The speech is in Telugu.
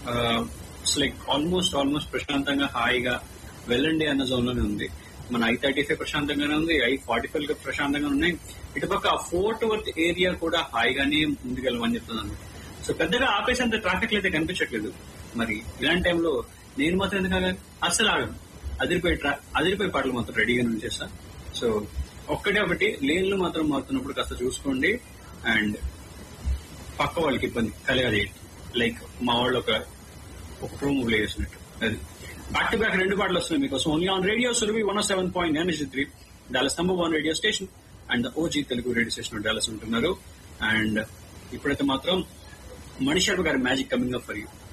లైక్ ఆల్మోస్ట్ ఆల్మోస్ట్ ప్రశాంతంగా హాయిగా వెళ్ళండి అన్న జోన్ లోనే ఉంది మన ఐ థర్టీ ఫైవ్ ప్రశాంతంగానే ఉంది ఐ ఫార్టీ ఫైవ్ ప్రశాంతంగా ఉన్నాయి ఇటుపక్క ఆ ఫోర్త్ వర్త్ ఏరియా కూడా హాయిగానే ముందుకెళ్ళమని చెప్తున్నాను సో పెద్దగా ఆపేసేంత ట్రాఫిక్ అయితే కనిపించట్లేదు మరి ఇలాంటి టైంలో నేను మాత్రం ఎందుకు ఆగాను? అస్సలు ఆగను అదిరిపోయి ట్రా అదిరిపోయి పాటలు మాత్రం రెడీగా ఉంచేస్తా సో ఒక్కటే ఒకటి లేన్లు మాత్రం మారుతున్నప్పుడు కాస్త చూసుకోండి అండ్ పక్క వాళ్ళకి ఇబ్బంది కలగజేయండి లైక్ మా వాళ్ళు ఒక ఒక ప్రోమో ప్లే చేసినట్టు అది బ్యాక్ టు బ్యాక్ రెండు పాటలు వస్తున్నాయి మీకోసం only on radio Surabhi one seven point nine three Dallas number one radio station and OG Telugu radio station Dallas ఉంటున్నారు అండ్ ఇప్పుడైతే మాత్రం మణిశర్మ గారి magic coming up for you